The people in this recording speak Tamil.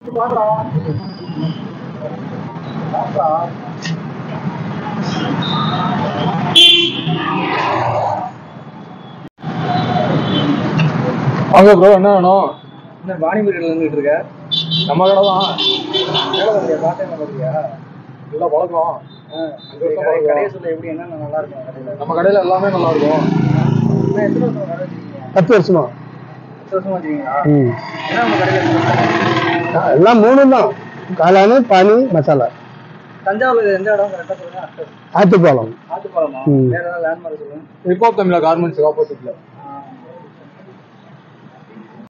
வாங்க ப்ரோ என்ன வேணும் என்ன வாணிபுரியில் இருந்துட்டு இருக்க நம்ம கடை தான் வேலை பார்த்தியா பார்ட் டைம் பார்த்தியா நல்லா பழக்கம் கடையை சொல்ல எப்படி என்னென்ன நல்லா இருக்கும் கடையில் நம்ம கடையில எல்லாமே நல்லா இருக்கும் என்ன எத்தனை வருஷம் கடை வச்சிருக்கீங்க பத்து வருஷமா பத்து வருஷமா வச்சிருக்கீங்களா ம் என்ன உங்க கடையில் எல்லாம் மூணு தான் காளானு பானி மசாலா தஞ்சாவூர்ல எந்த இடம் கரெக்டாக சொல்லுங்க ஆத்துப்பாலம் ஆத்துப்பாலமா ம். வேற ஏதாவது லேண்ட்மார்க் சொல்லுங்க ஹிப்ஹாப் தமிழா கார்மெண்ட்ஸ் ஆப்போசிட்ல